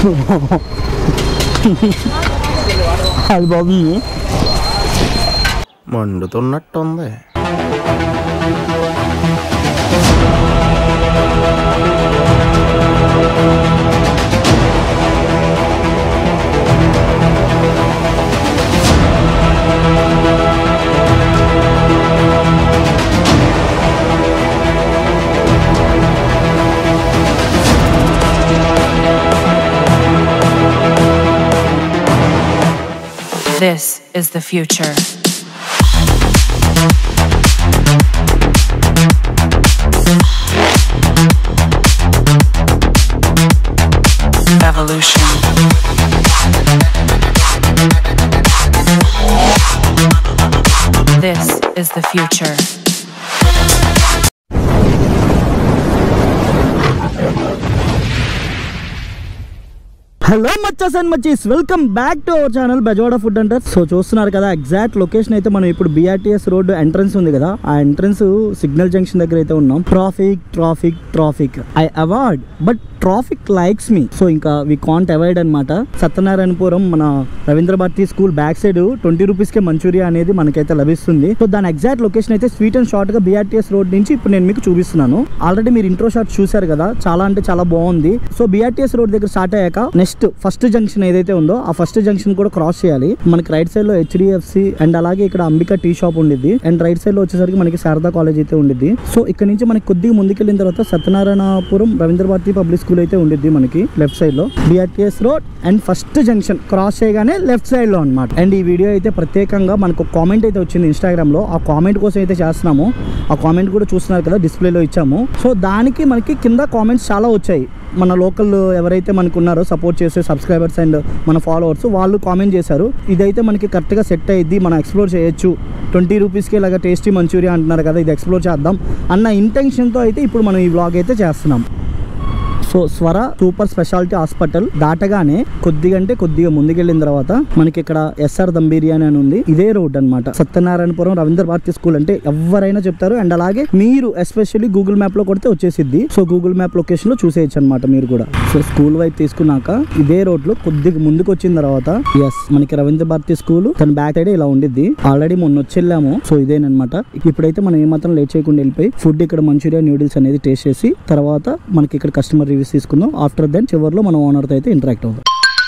అది బాగుంది మండుతున్నట్టుంది This is the future. Evolution. This is the future. Hello మచ్చస్ అండ్ మచ్చీస్ welcome back to our channel Bezawada food hunter so చూస్తున్నారు కదా ఎగ్జాక్ట్ లొకేషన్ అయితే మనం ఇప్పుడు బీఆర్టీఎస్ రోడ్ ఎంట్రన్స్ ఉంది కదా ఆ ఎంట్రన్స్ సిగ్నల్ జంక్షన్ దగ్గర అయితే ఉన్నాం traffic traffic traffic I avoid but traffic likes me so ఇంకా వి కాంట్ అవాయిడ్ అనమాట సత్యనారాయణపురం మన Ravindra Bharati school back side twenty rupees కే మంచూరియా అనేది మనకైతే లభిస్తుంది సో దాని ఎగ్జాక్ట్ లొకేషన్ అయితే స్వీట్ అండ్ షార్ట్ గా బీఆర్టీఎస్ రోడ్ నుంచి ఇప్పుడు నేను మీకు చూపిస్తున్నాను ఆల్రెడీ మీరు ఇంట్రో షాట్ చూశారు కదా చాలా అంటే చాలా బాగుంది సో బీఆర్టీఎస్ రోడ్ దగ్గర స్టార్ట్ అయ్యాక నెక్స్ట్ ఫస్ట్ జంక్షన్ ఏదైతే ఉందో ఆ ఫస్ట్ జంక్షన్ కూడా క్రాస్ చేయాలి మనకి రైట్ సైడ్ లో హెచ్డిఎఫ్సి అండ్ అలాగే ఇక్కడ అంబికా టీ షాప్ ఉండిద్ది అండ్ రైట్ సైడ్ లో వచ్చేసరికి మనకి శారదా కాలేజ్ అయితే ఉండిద్ది సో ఇక్కడ నుంచి మనకి కొద్దిగా ముందుకెళ్ళిన తర్వాత సత్యనారాయణపురం రవీంద్ర భారతి పబ్లిక్ స్కూల్ అయితే ఉండిద్ది మనకి లెఫ్ట్ సైడ్ లో BRTS road and first junction cross చేయగానే లెఫ్ట్ సైడ్ లో అనమాట అండ్ ఈ వీడియో అయితే ప్రత్యేకంగా మనకు కామెంట్ అయితే వచ్చింది ఇన్స్టాగ్రామ్ లో ఆ కామెంట్ కోసం అయితే చేస్తున్నాము ఆ కామెంట్ కూడా చూస్తున్నారు కదా డిస్ప్లేలో ఇచ్చాము సో దానికి మనకి కింద కామెంట్స్ చాలా వచ్చాయి మన లోకల్ ఎవరైతే మనకు ఉన్నారో సపోర్ట్ చేసే సబ్స్క్రైబర్స్ అండ్ మన ఫాలోవర్స్ వాళ్ళు కామెంట్ చేశారు ఇదైతే మనకి కరెక్ట్గా సెట్ అయ్యిద్ది మనం ఎక్స్ప్లోర్ చేయొచ్చు ట్వంటీ రూపీస్కి ఇలాగ టేస్టీ మంచూరియా అంటున్నారు కదా ఇది ఎక్స్ప్లోర్ చేద్దాం అన్న ఇంటెన్షన్తో అయితే ఇప్పుడు మనం ఈ వ్లాగ్ అయితే చేస్తున్నాం సో స్వర సూపర్ స్పెషాలిటీ హాస్పిటల్ దాటగానే కొద్దిగా అంటే కొద్దిగా ముందుకెళ్ళిన తర్వాత మనకి ఇక్కడ ఎస్ఆర్ దమ్ బిర్యానీ అని ఉంది ఇదే రోడ్ అన్నమాట సత్యనారాయణపురం రవీంద్ర భారతి స్కూల్ అంటే ఎవరైనా చెప్తారు అండ్ అలాగే మీరు ఎస్పెషల్లీ గూగుల్ మ్యాప్ లో కొడితే వచ్చేసిద్ది సో గూగుల్ మ్యాప్ లొకేషన్ లో చూసేయచ్చు అనమాట మీరు కూడా సో స్కూల్ వైపు తీసుకున్నాక ఇదే రోడ్ లో కొద్దిగా ముందుకు వచ్చిన తర్వాత ఎస్ మనకి రవీంద్ర భారతి స్కూల్ తన బ్యాక్ సైడ్ ఇలా ఉండిద్ది ఆల్రెడీ మొన్న వచ్చి వెళ్ళాము సో ఇదేనమాట ఇప్పుడైతే మనం ఏమాత్రం లేట్ చేయకుండా వెళ్ళిపోయి ఫుడ్ ఇక్కడ మంచూరియా నూడిల్స్ అనేది టేస్ట్ చేసి తర్వాత మనకి ఇక్కడ కస్టమర్ రివ్యూస్ తీసుకుందాం ఆఫ్టర్ దెన్ చివరిలో మనం ఓనర్తో అయితే ఇంటరాక్ట్ అవుదాం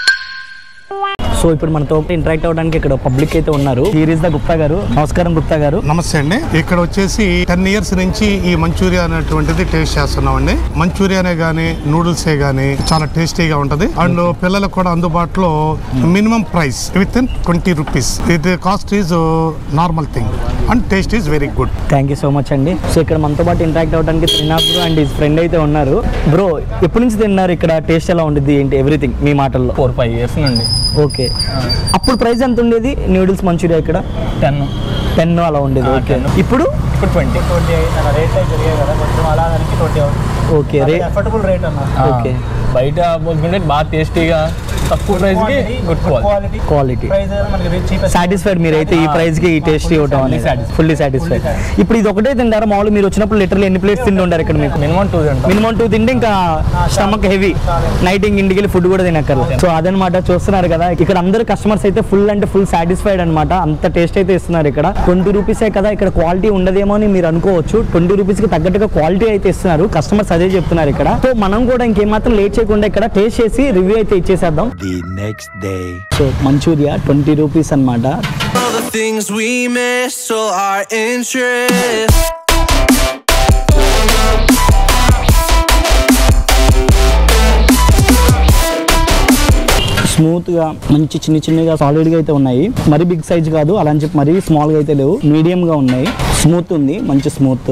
సో ఇప్పుడు మనతో ఇంటరాక్ట్ అవ్వడానికి ఇక్కడ పబ్లిక్ అయితే ఉన్నారు హీర్ ద గుప్తా గారు నమస్కారం గుప్తా గారు నమస్తే అండి ఇక్కడ వచ్చేసి టెన్ ఇయర్స్ నుంచి ఈ మంచూరియా అనేటువంటిది టేస్ట్ చేస్తున్నాం అండి మంచూరియానే గానీ నూడిల్సే గానీ చాలా టేస్టీగా ఉంటది అండ్ పిల్లలకు కూడా అందుబాటులో minimum price with in twenty rupees ఇది cost is normal thing and taste is very good thank you so much అండి సో ఇక్కడ మనతో పాటు ఇంటరాక్ట్ అవ్వడానికి త్రినాథ్ అండ్ హిస్ ఫ్రెండ్ అయితే ఉన్నారు బ్రో ఎప్పటి నుంచి తిన్నారు ఇక్కడ టేస్ట్ ఎలా ఉండిద్ది ఏంటి ఎవ్రీథింగ్ మీ మాటల్లో ఫోర్ ఫైవ్ ఇయర్స్ నుండి ఓకే అప్పుడు ప్రైస్ ఎంత ఉండేది నూడిల్స్ మంచూరియా ఇక్కడ టెన్ టెన్ అలా ఉండేది ఆ, ఓకే 10. ఇప్పుడు ఇప్పుడు ట్వంటీ ట్వంటీ ఎయిట్ అన్న రేట్ అయితే పెరిగాయి కదా కొంచెం అలా దానికి ట్వంటీ ఓకే రే అఫోర్డబుల్ రేట్ అన్న ఓకే. బయట పోల్చుకుంటే బాగా టేస్టీగా తక్కువ ప్రైస్ కి good quality quality quality price మనకి చీపెస్ట్ సాటిస్ఫైడ్ మీరైతే ఈ ఆ, ప్రైస్ కి ఈ టేస్ట్ fully ఇవ్వటం fully అనేది satisfied. ఫుల్లీ సాటిస్ఫైడ్ ఇప్పుడు ఇది ఒకటే తింటారా మామూలు మీరు వచ్చినప్పుడు లిటరల్ ఎన్ని ప్లేట్స్ తింటుంటారు ఇక్కడ మీకు మినిమం టూ తింటాం మినిమం టూ తింటే ఇంకా స్టమక్ హెవీ నైట్ ఇంక ఇంటికి వెళ్ళి ఫుడ్ కూడా తినక్కర్లేదు సో అదనమాట చూస్తున్నారు కదా ఇక్కడ అందరు కస్టమర్స్ అయితే ఫుల్ అంటే ఫుల్ సాటిస్ఫైడ్ అనమాట అంత టేస్ట్ అయితే ఇస్తున్నారు ఇక్కడ ట్వంటీ రూపీసే కదా ఇక్కడ క్వాలిటీ ఉండదేమో అని మీరు అనుకోవచ్చు ట్వంటీ రూపీస్ కి తగ్గట్టుగా క్వాలిటీ అయితే ఇస్తున్నారు కస్టమర్స్ అదే చెప్తున్నారు ఇక్కడ సో మనం కూడా ఇంకేమాత్రం లేట్ చేయకుండా ఇక్కడ టేస్ట్ చేసి రివ్యూ అయితే ఇచ్చేసేద్దాం the next day so Manchurian twenty rupees అన్నమాట all the things we miss, so our interest. Smooth గా మంచి చిన్న చిన్నగా సాలిడ్ గా అయితే ఉన్నాయి మరి బిగ్ సైజ్ కాదు అలా అని చెప్పి మరీ స్మాల్ గా అయితే లేవు మీడియం గా ఉన్నాయి స్మూత్ ఉంది మంచి స్మూత్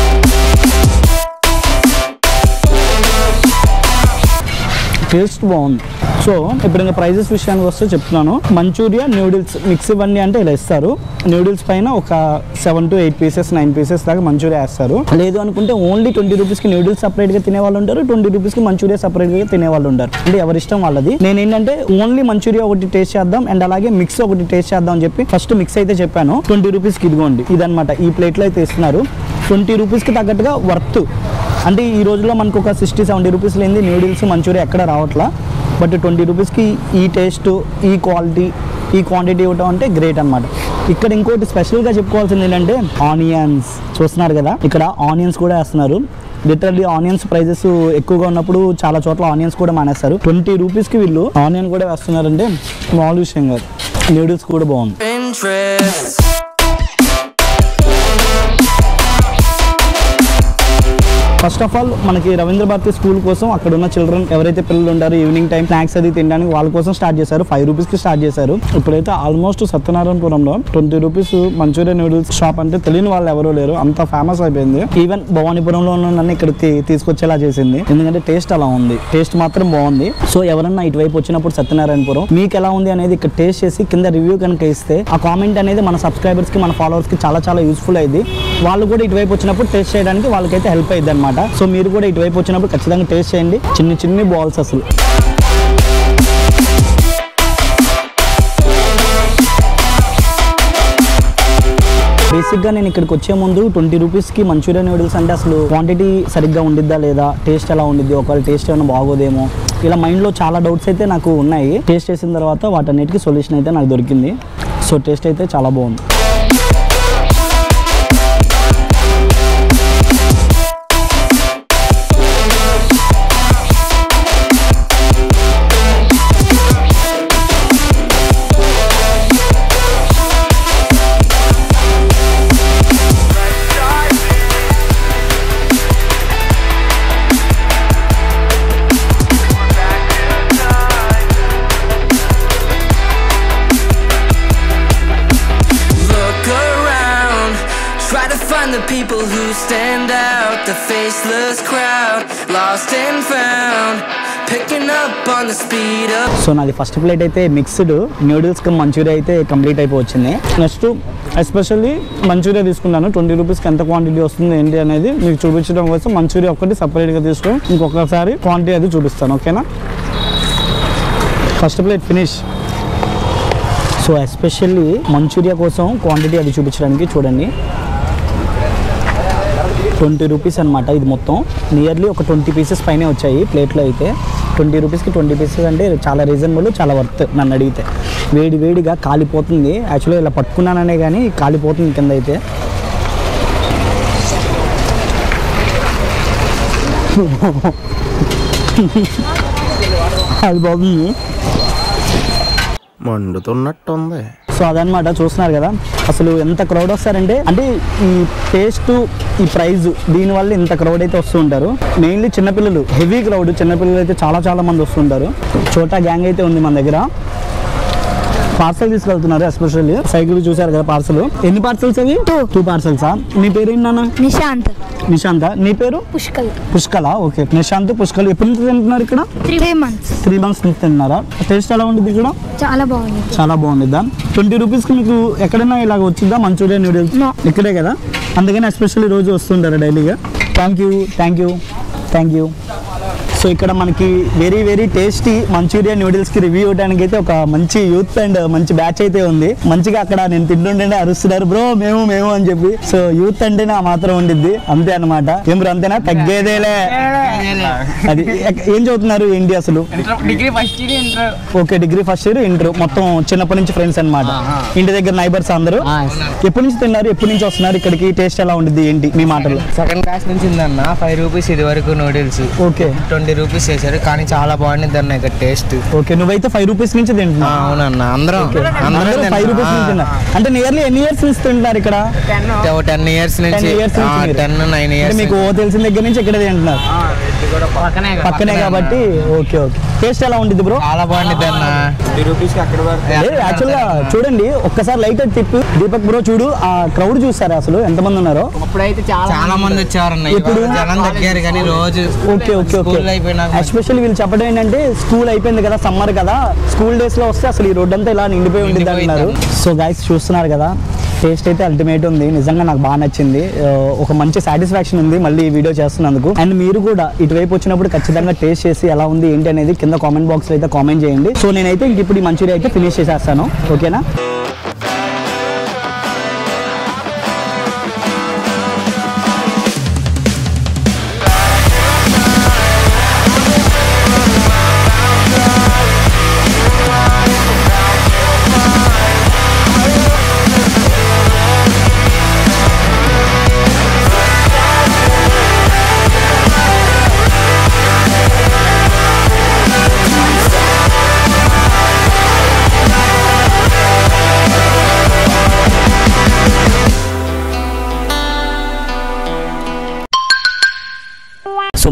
టేస్ట్ బాగుంది సో ఇప్పుడు ఇంకా ప్రైజెస్ విషయానికి వస్తే చెప్తున్నాను మంచూరియా నూడిల్స్ మిక్స్ ఇవన్నీ అంటే ఇలా ఇస్తారు నూడిల్స్ పైన ఒక seven to eight pieces nine pieces దాకా మంచూరియా వేస్తారు లేదు అనుకుంటే ఓన్లీ ట్వంటీ రూపీస్కి నూడిల్స్ సపరేట్గా తినే వాళ్ళు ఉంటారు ట్వంటీ రూపీస్కి మంచూరియా సపరేట్గా తినే వాళ్ళు ఉంటారు అంటే ఎవరి ఇష్టం వాళ్ళది నేను ఏంటంటే ఓన్లీ మంచూరియా ఒకటి టేస్ట్ చేద్దాం అండ్ అలాగే మిక్స్ ఒకటి టేస్ట్ చేద్దాం అని చెప్పి ఫస్ట్ మిక్స్ అయితే చెప్పాను ట్వంటీ రూపీస్కి ఇదిగోండి ఇదనమాట ఈ ప్లేట్లో అయితే ఇస్తున్నారు ట్వంటీ రూపీస్కి తగ్గట్టుగా వర్త్ అంటే ఈ రోజుల్లో మనకు ఒక సిక్స్టీ సెవెంటీ రూపీస్ లేని నూడిల్స్ మంచూరియా ఎక్కడ రావట్లా బట్ ట్వంటీ రూపీస్కి ఈ టేస్ట్ ఈ క్వాలిటీ ఈ క్వాంటిటీ ఇవ్వటం అంటే గ్రేట్ అనమాట ఇక్కడ ఇంకోటి స్పెషల్గా చెప్పుకోవాల్సింది ఏంటంటే ఆనియన్స్ చూస్తున్నారు కదా ఇక్కడ ఆనియన్స్ కూడా వేస్తున్నారు లిటరల్లీ ఆనియన్స్ ప్రైజెస్ ఎక్కువగా ఉన్నప్పుడు చాలా చోట్ల ఆనియన్స్ కూడా మానేస్తారు ట్వంటీ రూపీస్కి వీళ్ళు ఆనియన్ కూడా వేస్తున్నారంటే మామూలు విషయం కాదు నూడిల్స్ కూడా బాగుంది Interest. ఫస్ట్ ఆఫ్ ఆల్ మనకి రవీంద్ర భారతి స్కూల్ కోసం అక్కడ ఉన్న చిల్డ్రన్ ఎవరైతే పిల్లలు ఉంటారో ఈవినింగ్ టైం స్నాక్స్ అది తినడానికి వాళ్ళ కోసం స్టార్ట్ చేశారు ఫైవ్ రూపీస్ కి స్టార్ట్ చేశారు ఇప్పుడైతే ఆల్మోస్ట్ సత్యనారాయణపురంలో twenty rupees Manchurian noodles shop అంటే తెలియని వాళ్ళు ఎవరూ లేరు అంత ఫేమస్ అయిపోయింది ఈవెన్ భవానీపురంలో ఉన్న నన్ను ఇక్కడ తీ- తీసుకొచ్చేలా చేసింది ఎందుకంటే టేస్ట్ అలా ఉంది టేస్ట్ మాత్రం బాగుంది సో ఎవరన్నా ఇటువైపు వచ్చినప్పుడు సత్యనారాయణపురం మీకు ఎలా ఉంది అనేది ఇక్కడ టేస్ట్ చేసి కింద రివ్యూ కనుక ఇస్తే ఆ కామెంట్ అనేది మన సబ్స్క్రైబర్స్ కి మన ఫాలోవర్స్ కి చాలా చాలా యూస్ఫుల్ అయింది వాళ్ళు కూడా ఇటువైపు వచ్చినప్పుడు టేస్ట్ చేయడానికి వాళ్ళకైతే హెల్ప్ అయింది అనమాట సో మీరు కూడా ఇటువైపు వచ్చినప్పుడు ఖచ్చితంగా టేస్ట్ చేయండి చిన్న చిన్ని బాల్స్ అసలు బేసిక్ గా నేను ఇక్కడికి వచ్చే ముందు ట్వంటీ రూపీస్ కి మంచూరియా నూడిల్స్ అంటే అసలు క్వాంటిటీ సరిగ్గా ఉండిద్దా లేదా టేస్ట్ ఎలా ఉండిద్ది ఒకవేళ టేస్ట్ ఏమైనా బాగోదేమో ఇలా మైండ్ లో చాలా డౌట్స్ అయితే నాకు ఉన్నాయి టేస్ట్ చేసిన తర్వాత వాటన్నిటికీ సొల్యూషన్ అయితే నాకు దొరికింది సో టేస్ట్ అయితే చాలా బాగుంది Look around, try to find the people who stand out. The faceless crowd, lost and found, picking up on the speed of. So నాది ఫస్ట్ ప్లేట్ అయితే మిక్స్డ్ నూడిల్స్ కి మంచూరియా అయితే కంప్లీట్ అయిపోవచ్చింది next especially Manchurian తీసుకున్నాను twenty రూపీస్కి ఎంత quantity వస్తుంది ఏంటి అనేది మీకు చూపించడం కోసం మంచూరియా ఒకటి సపరేట్గా తీసుకొని ఇంకొకసారి క్వాంటిటీ అది చూపిస్తాను ఓకేనా first plate finish so especially manchuria కోసం క్వాంటిటీ అది చూపించడానికి చూడండి ట్వంటీ రూపీస్ అనమాట ఇది మొత్తం నియర్లీ ఒక ట్వంటీ పీసెస్ పైనే వచ్చాయి ప్లేట్లో అయితే ట్వంటీ రూపీస్కి ట్వంటీ పీసెస్ అంటే చాలా రీజనబుల్ చాలా వర్త్ నన్ను అడిగితే వేడి వేడిగా కాలిపోతుంది యాక్చువల్గా ఇలా పట్టుకున్నాననే కానీ కాలిపోతుంది కింద అయితే అది బాగుంది మండుతున్నట్టుంది సో అదనమాట చూస్తున్నారు కదా అసలు ఎంత క్రౌడ్ వస్తారంటే అంటే ఈ టేస్ట్ ఈ ప్రైజ్ దీనివల్ల ఇంత క్రౌడ్ అయితే వస్తూ ఉంటారు మెయిన్లీ చిన్నపిల్లలు హెవీ క్రౌడ్ చిన్నపిల్లలు అయితే చాలా చాలా మంది వస్తుంటారు చోటా గ్యాంగ్ అయితే ఉంది మన దగ్గర పార్సల్ తీసుకెళ్తున్నారు ఎస్పెషల్లీ సైకిల్ చూసారు కదా పార్సల్ ఎన్ని పార్సల్స్ అవి టూ టూ పార్సల్సా నీ పేరు ఏంటన్నా నిశాంత్ నిశాంత నీ పేరు పుష్కల్ పుష్కల ఓకే నిశాంత్ పుష్కల్ ఎప్పటి నుంచి తింటున్నారు ఇక్కడ త్రీ మంత్స్ త్రీ మంత్స్ నుంచి తింటున్నారా టేస్ట్ ఎలా ఉంటుంది ఇక్కడ చాలా బాగుంది చాలా బాగుండిద్దా ట్వంటీ రూపీస్కి మీకు ఎక్కడైనా ఇలాగ వచ్చిందా మంచూరియా నూడిల్స్ No. ఇక్కడే కదా అందుకని ఎస్పెషల్లీ రోజు వస్తుంటారు డైలీగా thank you thank you thank you so ఇక్కడ మనకి very very tasty manchuria noodles కి రివ్యూ ఇవ్వడానికి అయితే ఒక మంచి యూత్ అండ్ మంచి బ్యాచ్ అయితే ఉంది మంచిగా అక్కడ నేను తింటుంటేనే అరుస్తున్నారు బ్రో మేము మేము అని చెప్పి సో యూత్ అంటేనే ఆ మాత్రం ఉండిద్ది అంతే అన్నమాట ఏం బ్రో అంతేనా తగ్గేదేలే అది ఎక్- ఏం చదువుతున్నారు ఏంటి అసలు degree first year inter okay degree first year inter మొత్తం చిన్నప్పటి నుంచి ఫ్రెండ్స్ అన్నమాట ఇంటి దగ్గర నైబర్స్ అందరూ ఎప్పటి నుంచి తిన్నారు ఎప్పటి నుంచి వస్తున్నారు ఇక్కడికి టేస్ట్ ఎలా ఉండిద్ది ఏంటి మీ మాటలు సెకండ్ క్లాస్ నుంచి ఉందన్న ఫైవ్ రూపీస్ ఇది వరకు నూడిల్స్ ఓకే ట్వంటీ రూపీస్ చేశారు కానీ చాలా బాగుంది అన్న ఇక్కడ టేస్ట్ ఓకే నువ్వైతే ఫైవ్ రూపీస్ నుంచి తింటున్నావు అవునన్న అందరం అందరం ఫైవ్ రూపీస్ నుంచి తిన్నారు అంటే నియర్లీ ఎన్ని ఇయర్స్ నుంచి తింటున్నారు ఇక్కడ టెన్ ఇయర్స్ టెన్ నుంచి ఇయర్స్ నుంచి మీరు. టెన్ నైన్ అంటే ఇయర్స్ మీకు ఓ తెలిసిన దగ్గర నుంచి ఇక్కడ తింటున్నారు పక్కనే కాబట్టి ఓకే ఓకే టేస్ట్ ఎలా ఉంటుంది బ్రో చాలా బాగుంది అన్న యాక్చువల్ గా చూడండి ఒక్కసారి లైట్ తిప్పి దీపక్ బ్రో చూడు ఆ క్రౌడ్ చూసారా అసలు ఎంతమంది ఉన్నారో అప్పుడైతే చాలా చాలా మంది వచ్చారన్న ఇప్పుడు? ఇవాళ జనం తగ్గారు కానీ రోజు ఓకే ఓకే ఓకే స్కూల్ అయిపోయినాక ఎస్పెషల్లీ వీళ్ళు చెప్పడం ఏంటంటే స్కూల్ అయిపోయింది కదా సమ్మర్ కదా స్కూల్ డేస్ లో వస్తే అసలు ఈ రోడ్ అంతా ఇలా నిండిపోయి ఉండిద్ది అంటున్నారు సో గైస్ చూస్తున్నారు కదా టేస్ట్ అయితే అల్టిమేట్ ఉంది నిజంగా నాకు బాగా నచ్చింది ఆ, ఒక మంచి సాటిస్ఫాక్షన్ ఉంది మళ్ళీ ఈ వీడియో చేస్తున్నందుకు అండ్ మీరు కూడా ఇటువైపు వచ్చినప్పుడు ఖచ్చితంగా టేస్ట్ చేసి ఎలా ఉంది ఏంటి అనేది కింద కామెంట్ బాక్స్ లో అయితే కామెంట్ చేయండి సో నేనైతే ఇంక ఇప్పుడు ఈ మంచూరియా అయితే ఫినిష్ చేసేస్తాను ఓకేనా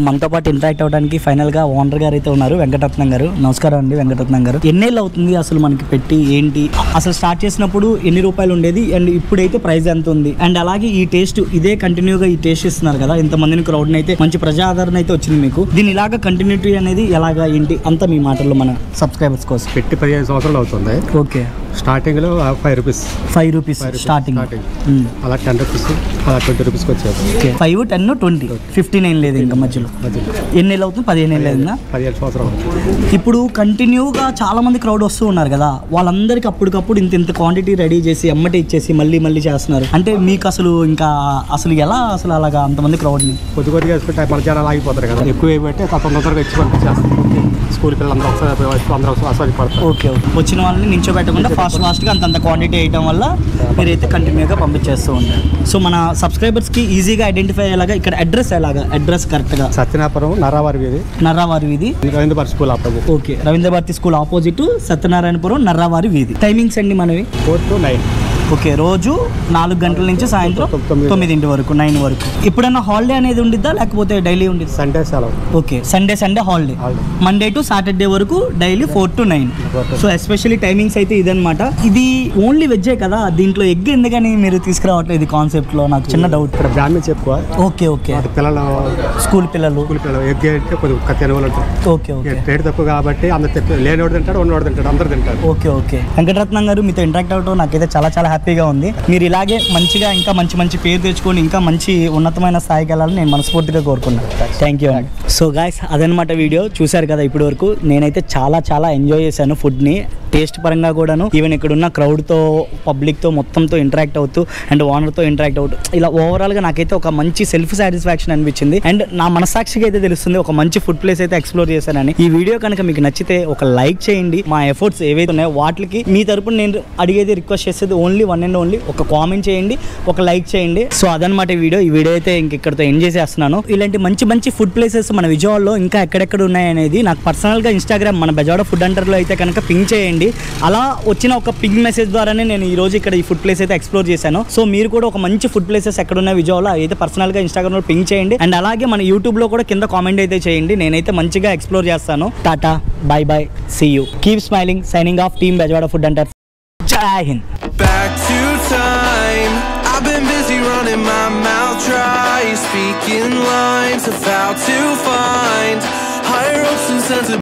మనతో పాటు ఇంటరాక్ట్ అవడానికి ఫైనల్ గా ఓనర్ గారు అయితే ఉన్నారు వెంకటరత్నం గారు నమస్కారం అండి వెంకటరత్నం గారు ఎన్నేళ్ళు అవుతుంది అసలు మనకి పెట్టి ఏంటి అసలు స్టార్ట్ చేసినప్పుడు ఎన్ని రూపాయలు ఉండేది అండ్ ఇప్పుడైతే ప్రైస్ ఎంత ఉంది అండ్ అలాగే ఈ టేస్ట్ ఇదే కంటిన్యూగా ఈ టేస్ట్ ఇస్తున్నారు కదా ఇంతమందిని క్రౌడ్ అయితే మంచి ప్రజా ఆదరణ అయితే వచ్చింది మీకు దీని ఇలాగా కంటిన్యూటీ అనేది ఎలాగా ఏంటి అంతా మీ మాటల్లో మన సబ్స్క్రైబర్స్ కోసం పెట్టి పదిహేను సంవత్సరాలు అవుతుంది ఓకే స్టార్టింగ్ లో five rupees five rupees Five rupees starting starting. అలా టెన్ రూపీస్ అలా ట్వంటీ రూపీస్కి వచ్చేది okay five ten twenty fifteen ఏం లేదు ఇంకా మధ్యలో ఎన్ని నెలలు అవుతుంది పదిహేను ఏళ్ళు అయిందా పదిహేను సంవత్సరాలు అవుతుంది ఇప్పుడు కంటిన్యూగా చాలా మంది క్రౌడ్ వస్తూ ఉన్నారు కదా వాళ్ళందరికీ అప్పటికప్పుడు ఇంత ఇంత క్వాంటిటీ రెడీ చేసి ఎమ్మటి ఇచ్చేసి మళ్ళీ మళ్ళీ చేస్తున్నారు అంటే మీకు అసలు ఇంకా అసలు ఎలా అసలు అలాగా అంతమంది క్రౌడ్ని కొద్ది కొద్దిగా వేసుకుంటే మన జనాలు ఆగిపోతారు కదా ఎక్కువ ఏమంటే తొందర తొందరగా ఇచ్చి పంపించేస్తాం స్కూల్ పిల్లలందరూ ఒకసారి వచ్చి అందరూ ఒకసారి పడతారు ఓకే ఓకే వచ్చిన వాళ్ళని నించోబెట్టకుండా ఫాస్ట్ ఫాస్ట్గా అంతంత క్వాంటిటీ వేయటం వల్ల మీరైతే కంటిన్యూగా పంపించేస్తూ ఉంటారు సో మన సబ్స్క్రైబర్స్కి ఈజీగా ఐడెంటిఫై అయ్యేలాగా ఇక్కడ అడ్రస్ ఎలాగా అడ్రస్ కరెక్ట్గా సత్యనాపురం నరావారి వీధి నర్రావారి వీధి Ravindra school opposite okay Ravindra Bharati school opposite Satyanarayanapuram Narravari వీధి టైమింగ్స్ అండి మనవి ఫోర్ టు నైన్ ఓకే రోజు నాలుగు గంటల నుంచి సాయంత్రం తొమ్మిది. తొమ్మిదింటి వరకు నైన్ వరకు ఎప్పుడన్నా హాలిడే అనేది ఉండిద్దా లేకపోతే డైలీ ఉండిద్దా సండే సెలవు okay Sunday Sunday holiday Holiday. Monday to Saturday వరకు daily four to nine so especially timings అయితే ఇదన్నమాట ఇది ఓన్లీ వెజ్జే కదా దీంట్లో ఎగ్ ఎందుకని మీరు తీసుకురావట్లేదు ఇది కాన్సెప్ట్ లో నాకు చిన్న డౌట్ ఇక్కడ బ్రాహ్మణ్స్ ఎక్కువ ఓకే ఓకే వాటి పిల్లలు స్కూల్ పిల్లలు స్కూల్ పిల్లలు ఎగ్ అంటే కొద్దిగా ఒక్క తినవాళ్ళు ఉంటారు ఓకే ఓకే రేట్ తక్కువ కాబట్టి అందరు తింటారు లేనివాడు తింటాడు ఉన్నవాడు తింటాడు అందరు తింటారు ఓకే ఓకే వెంకటరత్నం గారు మీతో ఇంటరాక్ట్ అవ్వడం నాకైతే చాలా చాలా హ్యాపీగా ఉంది మీరు ఇలాగే మంచిగా ఇంకా మంచి మంచి పేరు తెచ్చుకొని ఇంకా మంచి ఉన్నతమైన స్థాయికి వెళ్ళాలని నేను మనస్ఫూర్తిగా కోరుకున్నాను థ్యాంక్ యూ అండి సో గాయస్ అదనమాట వీడియో చూశారు కదా ఇప్పటి వరకు నేనైతే చాలా చాలా ఎంజాయ్ చేశాను ఫుడ్ని టేస్ట్ పరంగా కూడాను ఈవెన్ ఇక్కడ ఉన్న క్రౌడ్తో పబ్లిక్తో మొత్తంతో ఇంటరాక్ట్ అవుతూ అండ్ ఓనర్తో ఇంటరాక్ట్ అవుతూ ఇలా ఓవరాల్గా నాకైతే ఒక మంచి సెల్ఫ్ సాటిస్ఫాక్షన్ అనిపించింది అండ్ నా మనసాక్షికి అయితే తెలుస్తుంది ఒక మంచి ఫుడ్ ప్లేస్ అయితే ఎక్స్ప్లోర్ చేశానని ఈ వీడియో కనుక మీకు నచ్చితే ఒక లైక్ చేయండి మా ఎఫర్ట్స్ ఏవైతే ఉన్నాయో వాటికి మీ తరపున నేను అడిగేది రిక్వెస్ట్ చేసేది ఓన్లీ వన్ అండ్ ఓన్లీ ఒక కామెంట్ చేయండి ఒక లైక్ చేయండి సో అదనమాట ఈ వీడియో ఈ వీడియో అయితే ఇంక ఇక్కడతో ఎండ్ చేసేస్తున్నాను ఇలాంటి మంచి మంచి ఫుడ్ ప్లేసెస్ మన విజయవాడలో ఇంకా ఎక్కడెక్కడ ఉన్నాయనేది నాకు పర్సనల్గా ఇన్స్టాగ్రామ్ మన బెజవాడ ఫుడ్ అంటర్లో అయితే కనుక పింక్ చేయండి అలా వచ్చిన ఒక పింక్ మెసేజ్ ద్వారానే నేను ఈ రోజు ఇక్కడ ఈ ఫుడ్ ప్లేస్ అయితే ఎక్స్ప్లోర్ చేశాను సో మీరు కూడా ఒక మంచి ఫుడ్ ప్లేసెస్ ఎక్కడ ఉన్నాయి విజయవాడలో అయితే పర్సనల్గా ఇన్స్టాగ్రామ్లో పింక్ చేయండి అండ్ అలాగే మన యూట్యూబ్లో కూడా కింద కామెంట్ అయితే చేయండి నేనైతే మంచిగా ఎక్స్ప్లోర్ చేస్తాను tata bye bye see you keep smiling signing off team Bezawada food hunter Jai Hind Back to time. I've been busy running my mouth dry, speaking lines of how to find higher hopes and sense.